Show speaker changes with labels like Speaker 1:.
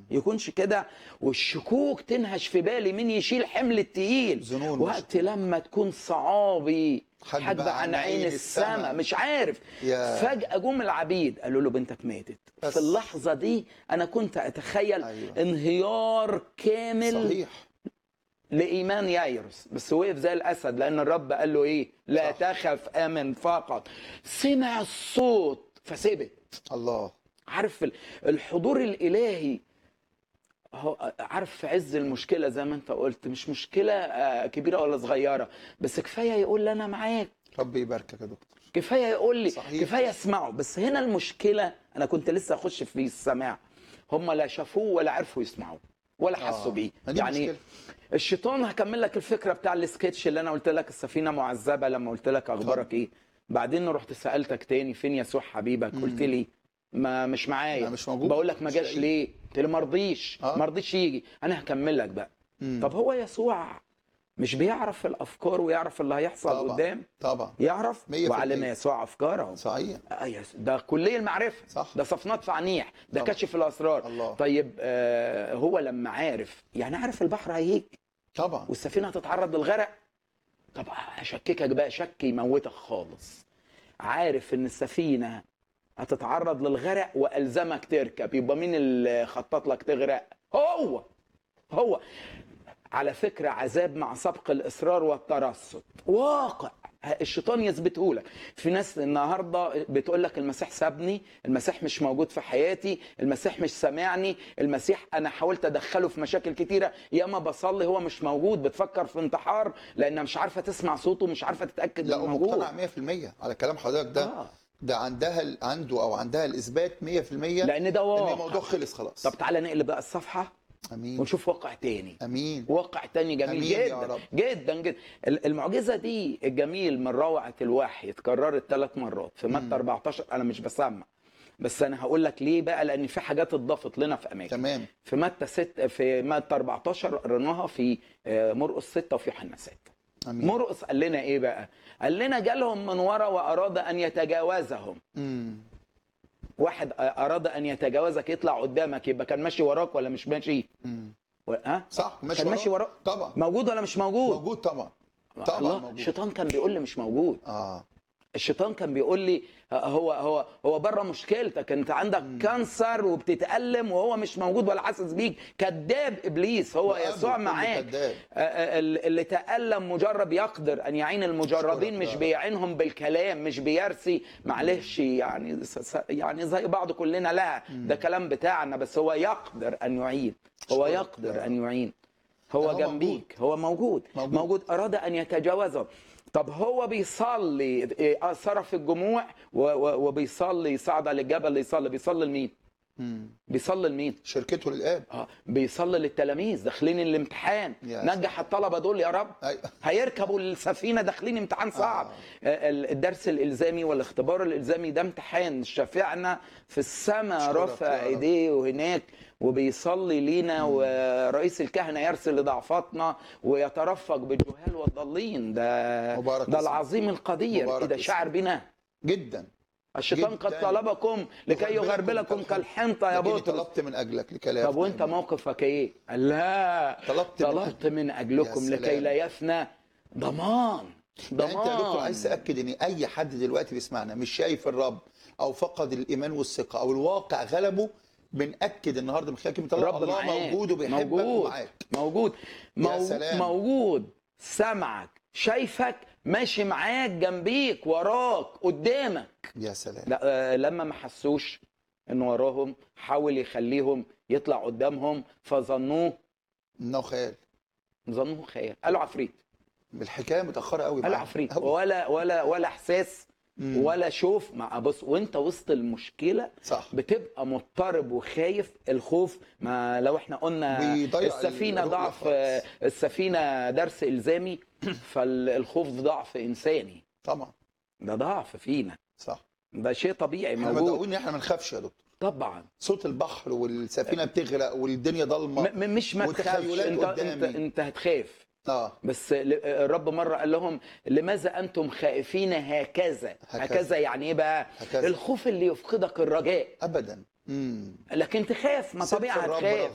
Speaker 1: يكونش كده والشكوك تنهش في بالي مين يشيل حمل التقيل
Speaker 2: ظنون
Speaker 1: وقت لما تكون صعابي
Speaker 2: حجب
Speaker 1: حجب عن عين السماء
Speaker 2: السما.
Speaker 1: مش عارف
Speaker 2: يا.
Speaker 1: فجأة جم العبيد قالوا له بنتك ماتت
Speaker 2: بس.
Speaker 1: في اللحظة دي أنا كنت أتخيل
Speaker 2: أيوة.
Speaker 1: انهيار كامل
Speaker 2: صحيح
Speaker 1: لإيمان يايرس بس وقف زي الأسد لأن الرب قال له إيه لا
Speaker 2: صح.
Speaker 1: تخف آمن فقط سمع الصوت فثبت
Speaker 2: الله
Speaker 1: عارف ال- الحضور الالهي هو عارف في عز المشكله زي ما انت قلت مش مشكله آه، كبيره ولا صغيره بس كفايه يقول لي انا معاك
Speaker 2: ربي يباركك يا دكتور
Speaker 1: كفايه يقول لي
Speaker 2: صحيح.
Speaker 1: كفايه اسمعه بس هنا المشكله انا كنت لسه اخش في السماع هم لا شافوه ولا عرفوا يسمعوه ولا حسوا
Speaker 2: آه.
Speaker 1: بيه
Speaker 2: ما دي
Speaker 1: يعني
Speaker 2: مشكلة.
Speaker 1: الشيطان هكمل لك الفكره بتاع السكتش اللي انا قلت لك السفينه معذبه لما قلت لك اخبارك ايه بعدين رحت سالتك تاني فين يسوع حبيبك قلت لي ما مش معايا
Speaker 2: ما مش موجود.
Speaker 1: بقول لك ما
Speaker 2: مش
Speaker 1: جاش
Speaker 2: لاقيه.
Speaker 1: ليه قلت لي ما رضيش
Speaker 2: آه.
Speaker 1: ما رضيش يجي انا هكمل لك بقى
Speaker 2: مم.
Speaker 1: طب هو يسوع مش بيعرف الافكار ويعرف اللي هيحصل
Speaker 2: طبعا.
Speaker 1: قدام
Speaker 2: طبعا
Speaker 1: يعرف
Speaker 2: مية في
Speaker 1: وعلم
Speaker 2: المية.
Speaker 1: يسوع افكاره
Speaker 2: صحيح
Speaker 1: آه يس- ده كلية المعرفة
Speaker 2: صح.
Speaker 1: ده صفنات فعنيح ده
Speaker 2: طبعا.
Speaker 1: كشف الأسرار
Speaker 2: الله.
Speaker 1: طيب آه هو لما عارف يعني عارف البحر هيهيج
Speaker 2: طبعا
Speaker 1: والسفينة هتتعرض للغرق طب هشككك بقى شك يموتك خالص عارف ان السفينة هتتعرض للغرق والزمك تركب يبقى مين اللي خطط لك تغرق هو هو على فكرة عذاب مع سبق الإصرار والترصد واقع الشيطان يثبته لك في ناس النهارده بتقول لك المسيح سابني المسيح مش موجود في حياتي المسيح مش سامعني المسيح انا حاولت ادخله في مشاكل كتيره ياما بصلي هو مش موجود بتفكر في انتحار لانها مش عارفه تسمع صوته مش عارفه تتاكد
Speaker 2: لا
Speaker 1: انه موجود
Speaker 2: ومقتنع 100% على كلام حضرتك ده
Speaker 1: آه.
Speaker 2: ده عندها ال- عنده او عندها الاثبات 100%
Speaker 1: لان ده
Speaker 2: ان
Speaker 1: واقع
Speaker 2: الموضوع خلص خلاص
Speaker 1: طب تعالى نقلب بقى الصفحه
Speaker 2: امين
Speaker 1: ونشوف واقع تاني
Speaker 2: امين
Speaker 1: واقع تاني جميل
Speaker 2: أمين يا
Speaker 1: جدا
Speaker 2: رب.
Speaker 1: جدا جدا ال- المعجزه دي الجميل من روعه الوحي اتكررت ثلاث مرات في متى 14 انا مش بسمع بس انا هقول لك ليه بقى لان في حاجات اتضافت لنا في اماكن
Speaker 2: تمام
Speaker 1: في متى 6 في متى 14 قريناها في آه، مرقس 6 وفي يوحنا 6
Speaker 2: امين
Speaker 1: مرقس قال لنا ايه بقى قال لنا جالهم من ورا واراد ان يتجاوزهم
Speaker 2: امم
Speaker 1: واحد اراد ان يتجاوزك يطلع قدامك يبقى كان ماشي وراك ولا مش ماشي
Speaker 2: امم
Speaker 1: و- ها
Speaker 2: صح ماشي
Speaker 1: كان ماشي وراك
Speaker 2: طبعا
Speaker 1: موجود ولا مش موجود
Speaker 2: موجود طبعا طبعا
Speaker 1: الله
Speaker 2: موجود.
Speaker 1: الشيطان كان بيقول لي مش موجود
Speaker 2: اه
Speaker 1: الشيطان كان بيقول لي هو هو هو بره مشكلتك انت عندك كانسر وبتتألم وهو مش موجود ولا حاسس بيك كذاب ابليس هو
Speaker 2: وقبل
Speaker 1: يسوع
Speaker 2: كل
Speaker 1: معاك
Speaker 2: كذاب.
Speaker 1: آه، آه، اللي تألم مجرب يقدر ان يعين المجربين
Speaker 2: أشكرك
Speaker 1: مش
Speaker 2: يا رب.
Speaker 1: بيعينهم بالكلام مش بيرسي معلش يعني س- س- يعني زي بعض كلنا لا ده كلام بتاعنا بس هو يقدر ان يعين هو
Speaker 2: أشكرك يا
Speaker 1: يقدر
Speaker 2: رب.
Speaker 1: ان يعين هو
Speaker 2: هو
Speaker 1: جنبيك هو موجود.
Speaker 2: موجود.
Speaker 1: موجود اراد ان يتجاوزه طب هو بيصلي إيه، صرف الجموع و- و- وبيصلي صعد للجبل يصلي بيصلي لمين
Speaker 2: امم
Speaker 1: بيصلي لمين
Speaker 2: شركته للاب
Speaker 1: اه بيصلي للتلاميذ داخلين الامتحان
Speaker 2: يا
Speaker 1: نجح الطلبه دول يا رب
Speaker 2: أيوة.
Speaker 1: هيركبوا السفينه داخلين امتحان صعب آه. الدرس الالزامي والاختبار الالزامي ده امتحان شفيعنا في السماء
Speaker 2: أشكرك
Speaker 1: رافع
Speaker 2: يا رب.
Speaker 1: ايديه هناك وبيصلي لينا ورئيس الكهنه يرسل لضعفاتنا ويترفق بالجهال والضالين ده
Speaker 2: مبارك
Speaker 1: ده
Speaker 2: اسمك.
Speaker 1: العظيم القدير
Speaker 2: مبارك
Speaker 1: اذا
Speaker 2: اسمك.
Speaker 1: شعر بنا
Speaker 2: جدا
Speaker 1: الشيطان قد
Speaker 2: جداً.
Speaker 1: طلبكم لكي يغربلكم كالحنطه يا
Speaker 2: لكني
Speaker 1: بطرس
Speaker 2: طلبت من اجلك لكي
Speaker 1: طب وانت موقفك ايه؟ قال لا
Speaker 2: طلبت من
Speaker 1: طلبت من اجلكم
Speaker 2: يا
Speaker 1: لكي
Speaker 2: سلام.
Speaker 1: لا يفنى ضمان ضمان
Speaker 2: يعني انت يا دكتور عايز تاكد ان اي حد دلوقتي بيسمعنا مش شايف الرب او فقد الايمان والثقه او الواقع غلبه بنأكد النهارده من خلال كلمه الله
Speaker 1: الرب
Speaker 2: الله
Speaker 1: معاك
Speaker 2: موجود وبيحبك
Speaker 1: موجود
Speaker 2: ومعاك
Speaker 1: موجود
Speaker 2: يا
Speaker 1: مو-
Speaker 2: سلام.
Speaker 1: موجود سمعك شايفك ماشي معاك جنبيك وراك قدامك
Speaker 2: يا سلام
Speaker 1: لا آه، لما ما حسوش ان وراهم حاول يخليهم يطلع قدامهم فظنوه
Speaker 2: انه خيال
Speaker 1: ظنوه خيال قالوا عفريت
Speaker 2: الحكايه متاخره قوي
Speaker 1: قالوا عفريت ولا ولا ولا احساس
Speaker 2: مم.
Speaker 1: ولا شوف مع بص وانت وسط المشكله
Speaker 2: صح
Speaker 1: بتبقى مضطرب وخايف الخوف ما لو احنا قلنا
Speaker 2: بيضيع
Speaker 1: السفينه
Speaker 2: الرؤية
Speaker 1: ضعف
Speaker 2: خالص.
Speaker 1: السفينه درس الزامي فالخوف ضعف انساني
Speaker 2: طبعا
Speaker 1: ده ضعف فينا
Speaker 2: صح
Speaker 1: ده شيء طبيعي
Speaker 2: احنا
Speaker 1: موجود
Speaker 2: مدعوين ان احنا ما نخافش يا دكتور
Speaker 1: طبعا
Speaker 2: صوت البحر والسفينه بتغرق والدنيا ضلمه
Speaker 1: م- م- مش ما تخافش
Speaker 2: وتخيلات
Speaker 1: انت انت
Speaker 2: قدامي.
Speaker 1: انت هتخاف
Speaker 2: اه
Speaker 1: بس ل- الرب مره قال لهم لماذا انتم خائفين هكذا
Speaker 2: هكذا.
Speaker 1: هكذا يعني ايه بقى
Speaker 2: هكذا.
Speaker 1: الخوف اللي يفقدك الرجاء
Speaker 2: ابدا امم
Speaker 1: لكن تخاف ما
Speaker 2: سبت
Speaker 1: طبيعي
Speaker 2: الرب
Speaker 1: هتخاف